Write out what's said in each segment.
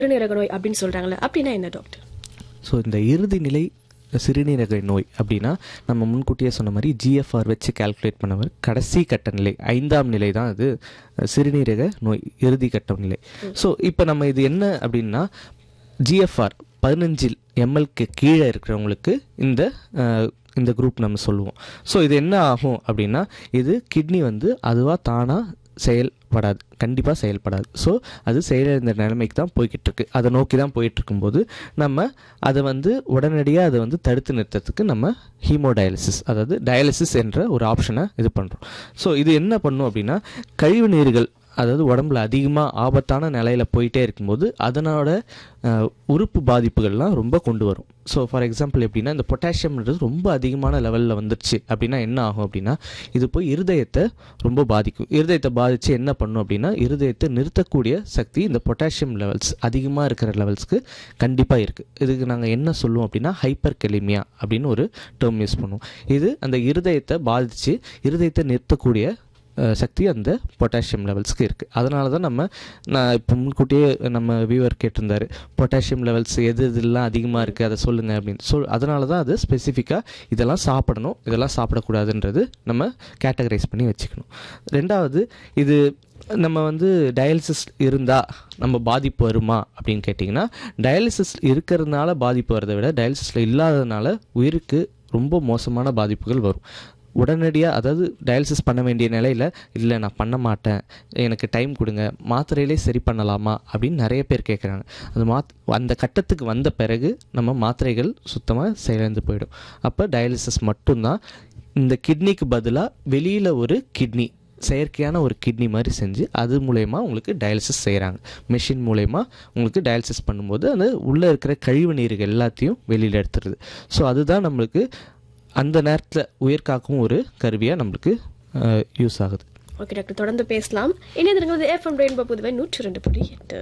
சிறுநீரக நோய் அப்படின்னு சொல்றாங்களே அப்படின்னா என்ன டாக்டர் ஸோ இந்த இறுதி நிலை சிறுநீரக நோய் அப்படின்னா நம்ம முன்கூட்டியே சொன்ன மாதிரி ஜிஎஃப்ஆர் வச்சு கால்குலேட் பண்ணவர் கடைசி கட்ட நிலை ஐந்தாம் நிலை தான் அது சிறுநீரக நோய் இறுதி கட்ட நிலை ஸோ இப்போ நம்ம இது என்ன அப்படின்னா ஜிஎஃப்ஆர் பதினஞ்சில் எம்எல்க்கு கீழே இருக்கிறவங்களுக்கு இந்த அஹ், இந்த குரூப் நம்ம சொல்லுவோம் ஸோ இது என்ன ஆகும் அப்படின்னா இது கிட்னி வந்து அதுவாக தானாக செயல்படாது கண்டிப்பாக செயல்படாது ஸோ அது செயலிழந்த நிலைமைக்கு தான் போய்கிட்டு இருக்கு அதை நோக்கி தான் போயிட்டு இருக்கும்போது நம்ம அதை வந்து உடனடியாக அதை வந்து தடுத்து நிறுத்தத்துக்கு நம்ம ஹீமோடயாலிசிஸ் அதாவது டயாலிசிஸ் என்ற ஒரு ஆப்ஷனை இது பண்ணுறோம் ஸோ இது என்ன பண்ணும் அப்படின்னா கழிவு நீர்கள் அதாவது உடம்புல அதிகமாக ஆபத்தான நிலையில் போயிட்டே இருக்கும்போது அதனோட அஹ், உறுப்பு பாதிப்புகள்லாம் ரொம்ப கொண்டு வரும் ஸோ ஃபார் எக்ஸாம்பிள் எப்படின்னா இந்த பொட்டாசியம்ன்றது ரொம்ப அதிகமான லெவலில் வந்துருச்சு அப்படின்னா என்ன ஆகும் அப்படின்னா இது போய் இருதயத்தை ரொம்ப பாதிக்கும் இருதயத்தை பாதித்து என்ன பண்ணும் அப்படின்னா இருதயத்தை நிறுத்தக்கூடிய சக்தி இந்த பொட்டாசியம் லெவல்ஸ் அதிகமாக இருக்கிற லெவல்ஸ்க்கு கண்டிப்பாக இருக்குது இதுக்கு நாங்கள் என்ன சொல்லுவோம் அப்படின்னா ஹைப்பர் கெலிமியா அப்படின்னு ஒரு டேர்ம் யூஸ் பண்ணுவோம் இது அந்த இருதயத்தை பாதித்து இருதயத்தை நிறுத்தக்கூடிய அஹ், சக்தி அந்த பொட்டாசியம் லெவல்ஸ்க்கு இருக்குது அதனால தான் நம்ம நான் இப்போ முன்கூட்டியே நம்ம வியூவர் கேட்டிருந்தாரு பொட்டாசியம் லெவல்ஸ் எது இதெல்லாம் அதிகமாக இருக்குது அதை சொல்லுங்கள் அப்படின்னு சொல் அதனால தான் அது ஸ்பெசிஃபிக்காக இதெல்லாம் சாப்பிடணும் இதெல்லாம் சாப்பிடக்கூடாதுன்றது நம்ம கேட்டகரைஸ் பண்ணி வச்சுக்கணும் ரெண்டாவது இது நம்ம வந்து டயாலிசிஸ் இருந்தால் நம்ம பாதிப்பு வருமா அப்படின்னு கேட்டிங்கன்னா டயாலிசிஸ் இருக்கிறதுனால பாதிப்பு வரதை விட டயாலிசிஸில் இல்லாததுனால உயிருக்கு ரொம்ப மோசமான பாதிப்புகள் வரும் உடனடியாக அதாவது டயாலிசிஸ் பண்ண வேண்டிய நிலையில் இல்லை நான் பண்ண மாட்டேன் எனக்கு டைம் கொடுங்க மாத்திரையிலே சரி பண்ணலாமா அப்படின்னு நிறைய பேர் கேட்குறாங்க அந்த மாத் அந்த கட்டத்துக்கு வந்த பிறகு நம்ம மாத்திரைகள் சுத்தமாக செயலிழந்து போயிடும் அப்போ டயாலிசிஸ் மட்டும்தான் இந்த கிட்னிக்கு பதிலாக வெளியில் ஒரு கிட்னி செயற்கையான ஒரு கிட்னி மாதிரி செஞ்சு அது மூலயமா உங்களுக்கு டயாலிசிஸ் செய்கிறாங்க மெஷின் மூலயமா உங்களுக்கு டயாலிசிஸ் பண்ணும்போது அந்த உள்ளே இருக்கிற கழிவு நீர்கள் எல்லாத்தையும் வெளியில் எடுத்துருது ஸோ அதுதான் நம்மளுக்கு அந்த நேரத்தில் உயிர் காக்கும் ஒரு கருவியாக நம்மளுக்கு யூஸ் ஆகுது ஓகே டாக்டர் தொடர்ந்து பேசலாம் இணையதளங்கள் எஃப்எம் ரெயின்போ புதுவை நூற்றி ரெண்டு புள்ளி எட்டு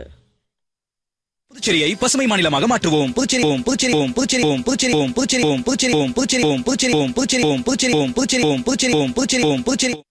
புதுச்சேரியை பசுமை மாநிலமாக மாற்றுவோம் புதுச்சேரி புதுச்சேரி புதுச்சேரி புதுச்சேரி புதுச்சேரி புதுச்சேரி புதுச்சேரி புதுச்சேரி புதுச்சேரி புதுச்சேரி புதுச்சேரி புதுச்சேரி புதுச்சேரி புதுச்சேரி புதுச்சேரி